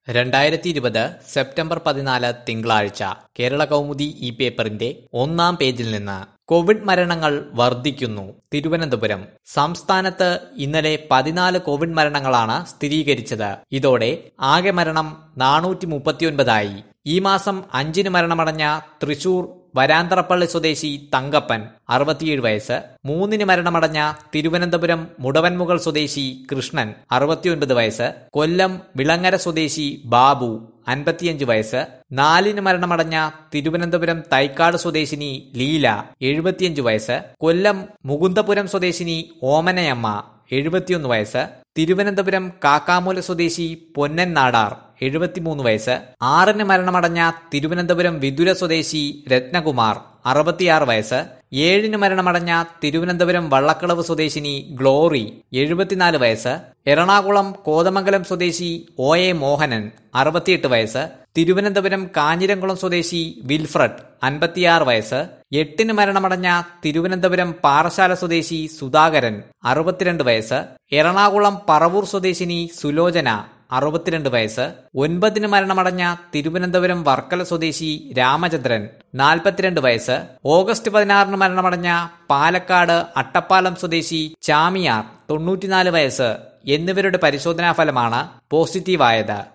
രണ്ടായിരത്തി ഇരുപത് സെപ്റ്റംബർ പതിനാല് തിങ്കളാഴ്ച കേരള കൗമുദി ഈ പേപ്പറിന്റെ ഒന്നാം പേജിൽ നിന്ന് കോവിഡ് മരണങ്ങൾ വർദ്ധിക്കുന്നു തിരുവനന്തപുരം സംസ്ഥാനത്ത് ഇന്നലെ പതിനാല് കോവിഡ് മരണങ്ങളാണ് സ്ഥിരീകരിച്ചത് ഇതോടെ ആകെ മരണം നാനൂറ്റി മുപ്പത്തിയൊൻപതായി ഈ മാസം അഞ്ചിന് മരണമടഞ്ഞ തൃശൂർ വരാന്തറപ്പള്ളി സ്വദേശി തങ്കപ്പൻ അറുപത്തിയേഴ് വയസ്സ് മൂന്നിന് മരണമടഞ്ഞ തിരുവനന്തപുരം മുടവൻമുകൾ സ്വദേശി കൃഷ്ണൻ അറുപത്തിയൊൻപത് വയസ്സ് കൊല്ലം വിളങ്ങര സ്വദേശി ബാബു അൻപത്തിയഞ്ച് വയസ്സ് നാലിന് മരണമടഞ്ഞ തിരുവനന്തപുരം തൈക്കാട് സ്വദേശിനി ലീല എഴുപത്തിയഞ്ച് വയസ്സ് കൊല്ലം മുകുന്ദപുരം സ്വദേശിനി ഓമനയമ്മ എഴുപത്തിയൊന്ന് വയസ്സ് തിരുവനന്തപുരം കാക്കാമൂല സ്വദേശി പൊന്നൻ നാടാർ എഴുപത്തിമൂന്ന് വയസ്സ് ആറിന് മരണമടഞ്ഞ തിരുവനന്തപുരം വിദുര സ്വദേശി രത്നകുമാർ അറുപത്തിയാറ് വയസ്സ് ഏഴിന് മരണമടഞ്ഞ തിരുവനന്തപുരം വള്ളക്കളവ് സ്വദേശിനി ഗ്ലോറി എഴുപത്തിനാല് വയസ്സ് എറണാകുളം കോതമംഗലം സ്വദേശി ഒ എ മോഹനൻ അറുപത്തിയെട്ട് വയസ്സ് തിരുവനന്തപുരം കാഞ്ഞിരംകുളം സ്വദേശി വിൽഫ്രഡ് അൻപത്തിയാറ് വയസ്സ് എട്ടിന് മരണമടഞ്ഞ തിരുവനന്തപുരം പാറശാല സ്വദേശി സുധാകരൻ അറുപത്തിരണ്ട് വയസ്സ് എറണാകുളം പറവൂർ സ്വദേശിനി സുലോചന അറുപത്തിരണ്ട് വയസ്സ് ഒൻപതിന് മരണമടഞ്ഞ തിരുവനന്തപുരം വർക്കല സ്വദേശി രാമചന്ദ്രൻ നാൽപ്പത്തിരണ്ട് വയസ്സ് ഓഗസ്റ്റ് പതിനാറിന് മരണമടഞ്ഞ പാലക്കാട് അട്ടപ്പാലം സ്വദേശി ചാമിയാർ തൊണ്ണൂറ്റിനാല് വയസ്സ് എന്നിവരുടെ പരിശോധനാ ഫലമാണ് പോസിറ്റീവായത്